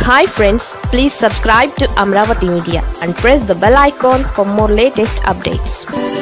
hi friends please subscribe to Amaravati media and press the bell icon for more latest updates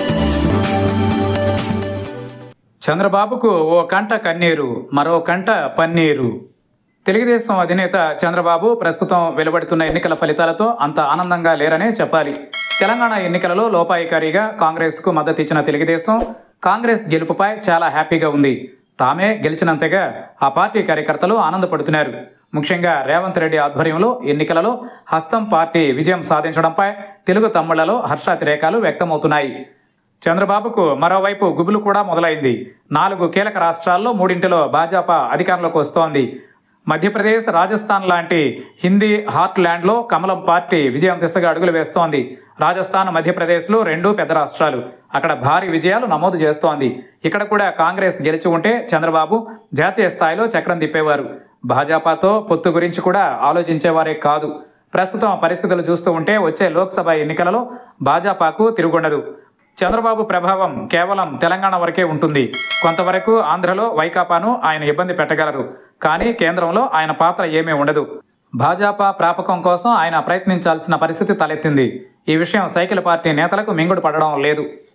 చంద్రబాబుకు ఓ కంట కన్నీరు మరో కంట పన్నీరు తెలుగుదేశం అధినేత చంద్రబాబు ప్రస్తుతం వెలువడుతున్న ఎన్నికల ఫలితాలతో అంత ఆనందంగా లేరనే చెప్పాలి తెలంగాణ ఎన్నికలలో లోపాయికారిగా కాంగ్రెస్కు మద్దతు ఇచ్చిన తెలుగుదేశం కాంగ్రెస్ గెలుపుపై చాలా హ్యాపీగా ఉంది తామే గెలిచినంతగా ఆ పార్టీ కార్యకర్తలు ఆనందపడుతున్నారు ముఖ్యంగా రేవంత్ రెడ్డి ఆధ్వర్యంలో ఎన్నికలలో హస్తం పార్టీ విజయం సాధించడంపై తెలుగు తమ్ముళ్లలో హర్షాతిరేకాలు వ్యక్తమవుతున్నాయి చంద్రబాబుకు మరోవైపు గుబులు కూడా మొదలైంది నాలుగు కీలక రాష్ట్రాల్లో మూడింటిలో భాజపా అధికారంలోకి వస్తోంది మధ్యప్రదేశ్ రాజస్థాన్ లాంటి హిందీ హార్ట్ ల్యాండ్లో కమలం పార్టీ విజయం దిశగా అడుగులు వేస్తోంది రాజస్థాన్ మధ్యప్రదేశ్లో రెండు పెద్ద రాష్ట్రాలు అక్కడ భారీ విజయాలు నమోదు చేస్తోంది ఇక్కడ కూడా కాంగ్రెస్ గెలిచి ఉంటే చంద్రబాబు జాతీయ స్థాయిలో చక్రం తిప్పేవారు భాజపాతో పొత్తు గురించి కూడా ఆలోచించేవారే కాదు ప్రస్తుతం పరిస్థితులు చూస్తూ ఉంటే వచ్చే లోక్సభ ఎన్నికలలో భాజపాకు తిరుగుండదు చంద్రబాబు ప్రభావం కేవలం తెలంగాణ వరకే ఉంటుంది కొంతవరకు ఆంధ్రలో వైకాపాను ఆయన ఇబ్బంది పెట్టగలరు కానీ కేంద్రంలో ఆయన పాత్ర ఏమీ ఉండదు భాజపా ప్రాపకం కోసం ఆయన ప్రయత్నించాల్సిన పరిస్థితి తలెత్తింది ఈ విషయం సైకిల్ పార్టీ నేతలకు మింగుడు పడడం లేదు